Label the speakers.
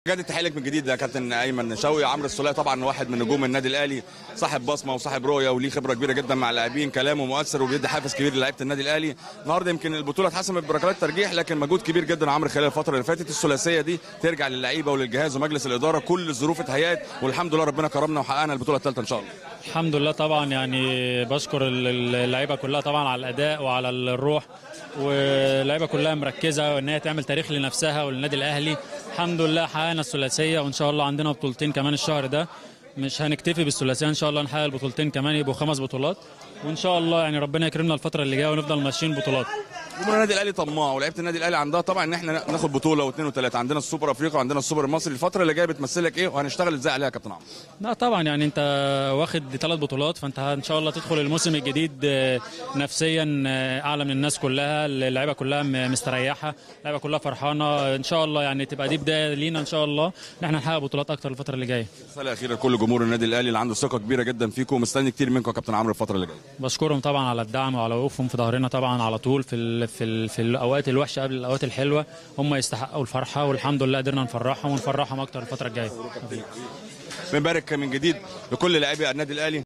Speaker 1: بجد التحيه لك من جديد يا كابتن ايمن شوقي عمرو السوليه طبعا واحد من نجوم النادي الاهلي صاحب بصمه وصاحب رؤيه وليه خبره كبيره جدا مع اللاعبين كلامه مؤثر وبيدي حافز كبير للاعيبه النادي الاهلي النهارده يمكن البطوله اتحسمت بركلات ترجيح لكن مجهود كبير جدا عمرو خلال الفتره اللي فاتت الثلاثيه دي ترجع للعيبه وللجهاز ومجلس الاداره كل الظروف اتهيأت والحمد لله ربنا كرمنا وحققنا البطوله الثالثه ان شاء الله
Speaker 2: الحمد لله طبعا يعني بشكر اللعيبه كلها طبعا على الاداء وعلى الروح واللعيبه كلها مركزه وان هي تعمل تاريخ لنفسها وللنادي الاهلي الحمد لله حققنا الثلاثيه وان شاء الله عندنا بطولتين كمان الشهر ده مش هنكتفي بالثلاثيه ان شاء الله نحقق البطولتين كمان يبقوا خمس بطولات وان شاء الله يعني ربنا يكرمنا الفتره اللي جايه ونفضل ماشيين بطولات
Speaker 1: جمهور النادي الاهلي طماع ولعيبه النادي الاهلي عندها طبعا ان احنا ناخد بطوله واثنين وثلاثه عندنا السوبر افريقيا وعندنا السوبر المصري الفتره اللي جايه بتمثلك ايه وهنشتغل ازاي عليها يا كابتن عمرو
Speaker 2: لا طبعا يعني انت واخد ثلاث بطولات فانت ان شاء الله تدخل الموسم الجديد نفسيا اعلى من الناس كلها اللعيبه كلها مستريحه اللعيبه كلها فرحانه ان شاء الله يعني تبقى دي بدايه لينا ان شاء الله ان احنا نحقق بطولات اكتر الفتره اللي جايه
Speaker 1: رساله اخيره لكل جمهور النادي الاهلي اللي عنده ثقه كبيره جدا فيكم ومستني كتير منكم يا كابتن عمرو الفتره اللي جايه
Speaker 2: بشكرهم طبعا على الدعم وعلى وقوفهم في ظهرنا طبعا على طول في ال في ال في الاوقات الوحشه قبل الاوقات الحلوه هم يستحقوا الفرحه والحمد لله قدرنا نفرحهم ونفرحهم اكتر الفتره الجايه
Speaker 1: بنبارك من جديد لكل لاعبي النادي الاهلي